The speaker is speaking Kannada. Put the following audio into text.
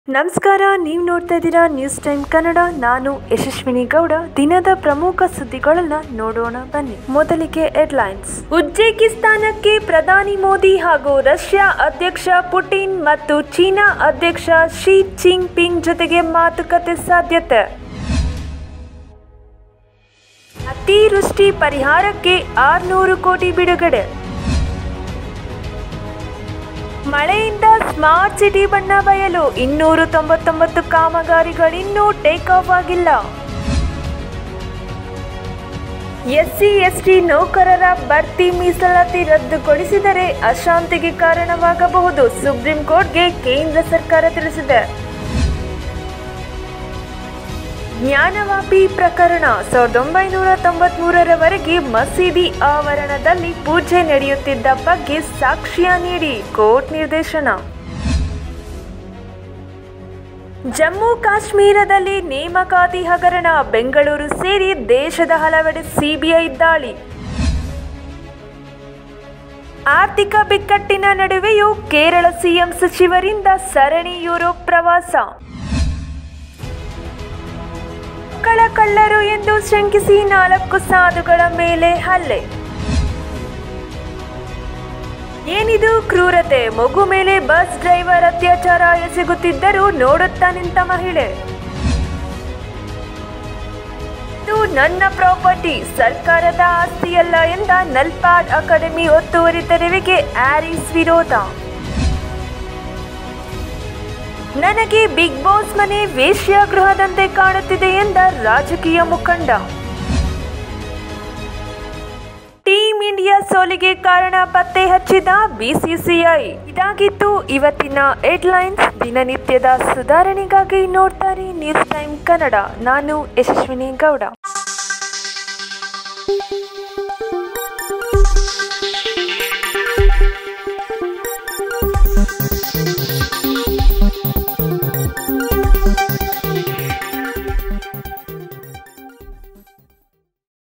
ನಮಸ್ಕಾರ ನೀವು ನೋಡ್ತಾ ಇದ್ದೀರಾ ನ್ಯೂಸ್ ಟೈಮ್ ಕನ್ನಡ ನಾನು ಯಶಸ್ವಿನಿ ಗೌಡ ದಿನದ ಪ್ರಮುಖ ಸುದ್ದಿಗಳನ್ನ ನೋಡೋಣ ಬನ್ನಿ ಮೊದಲಿಗೆ ಹೆಡ್ಲೈನ್ಸ್ ಉಜ್ಬೇಕಿಸ್ತಾನಕ್ಕೆ ಪ್ರಧಾನಿ ಮೋದಿ ಹಾಗೂ ರಷ್ಯಾ ಅಧ್ಯಕ್ಷ ಪುಟಿನ್ ಮತ್ತು ಚೀನಾ ಅಧ್ಯಕ್ಷ ಶಿ ಜಿನ್ ಪಿಂಗ್ ಜೊತೆಗೆ ಮಾತುಕತೆ ಸಾಧ್ಯತೆ ಅತಿವೃಷ್ಟಿ ಪರಿಹಾರಕ್ಕೆ ಆರ್ನೂರು ಕೋಟಿ ಬಿಡುಗಡೆ ಮಳೆಯಿಂದ ಸ್ಮಾರ್ಟ್ ಸಿಟಿ ಬಣ್ಣ ಬಯಲು ಇನ್ನೂರು ತೊಂಬತ್ತೊಂಬತ್ತು ಕಾಮಗಾರಿಗಳಿನ್ನೂ ಟೇಕ್ ಆಫ್ ಆಗಿಲ್ಲ ಎಸ್ಸಿ ಎಸ್ಟಿ ನೌಕರರ ಬಡ್ತಿ ಮೀಸಲಾತಿ ರದ್ದುಗೊಳಿಸಿದರೆ ಅಶಾಂತಿಗೆ ಕಾರಣವಾಗಬಹುದು ಸುಪ್ರೀಂ ಕೋರ್ಟ್ಗೆ ಕೇಂದ್ರ ಸರ್ಕಾರ ತಿಳಿಸಿದೆ ಜ್ಞಾನವಾಪಿ ಪ್ರಕರಣ ಸಾವಿರದ ಒಂಬೈನೂರ ತೊಂಬತ್ಮೂರರವರೆಗೆ ಮಸೀದಿ ಆವರಣದಲ್ಲಿ ಪೂಜೆ ನಡೆಯುತ್ತಿದ್ದ ಬಗ್ಗೆ ಸಾಕ್ಷ್ಯ ನೀಡಿ ಕೋರ್ಟ್ ನಿರ್ದೇಶನ ಜಮ್ಮು ಕಾಶ್ಮೀರದಲ್ಲಿ ನೇಮಕಾತಿ ಹಗರಣ ಬೆಂಗಳೂರು ಸೇರಿ ದೇಶದ ಹಲವೆಡೆ ಸಿಬಿಐ ದಾಳಿ ಆರ್ಥಿಕ ಬಿಕ್ಕಟ್ಟಿನ ನಡುವೆಯೂ ಕೇರಳ ಸಿಎಂ ಸಚಿವರಿಂದ ಸರಣಿ ಯುರೋಪ್ ಪ್ರವಾಸ ಮಕ್ಕಳ ಕಳ್ಳರು ಎಂದು ಶಂಕಿಸಿ ನಾಲ್ಕು ಸಾಧುಗಳ ಮೇಲೆ ಹಲ್ಲೆ ಏನಿದು ಕ್ರೂರತೆ ಮಗು ಮೇಲೆ ಬಸ್ ಡ್ರೈವರ್ ಅತ್ಯಾಚಾರ ಎಸಗುತ್ತಿದ್ದರೂ ನೋಡುತ್ತಾ ನಿಂತ ಮಹಿಳೆ ಇದು ನನ್ನ ಪ್ರಾಪರ್ಟಿ ಸರ್ಕಾರದ ಆಸ್ತಿಯಲ್ಲ ಎಂದ ನಲ್ಪಾಡ್ ಅಕಾಡೆಮಿ ಒತ್ತುವರಿ ತೆರವಿಗೆ ಆರಿಸ್ ವಿರೋಧ ನನಗೆ ಬಿಗ್ ಬಾಸ್ ಮನೆ ವೇಶ್ಯಾಗೃಹದಂತೆ ಕಾಣುತ್ತಿದೆ ಎಂದ ರಾಜಕೀಯ ಮುಖಂಡ ಟೀಂ ಇಂಡಿಯಾ ಸೋಲಿಗೆ ಕಾರಣ ಪತ್ತೆ ಹಚ್ಚಿದ ಬಿಸಿಸಿಐ ಇದಾಗಿತ್ತು ಇವತ್ತಿನ ಹೆಡ್ಲೈನ್ಸ್ ದಿನನಿತ್ಯದ ಸುಧಾರಣೆಗಾಗಿ ನೋಡ್ತಾರೆ ನ್ಯೂಸ್ ಟೈಮ್ ಕನ್ನಡ ನಾನು ಯಶಸ್ವಿನಿ ಗೌಡ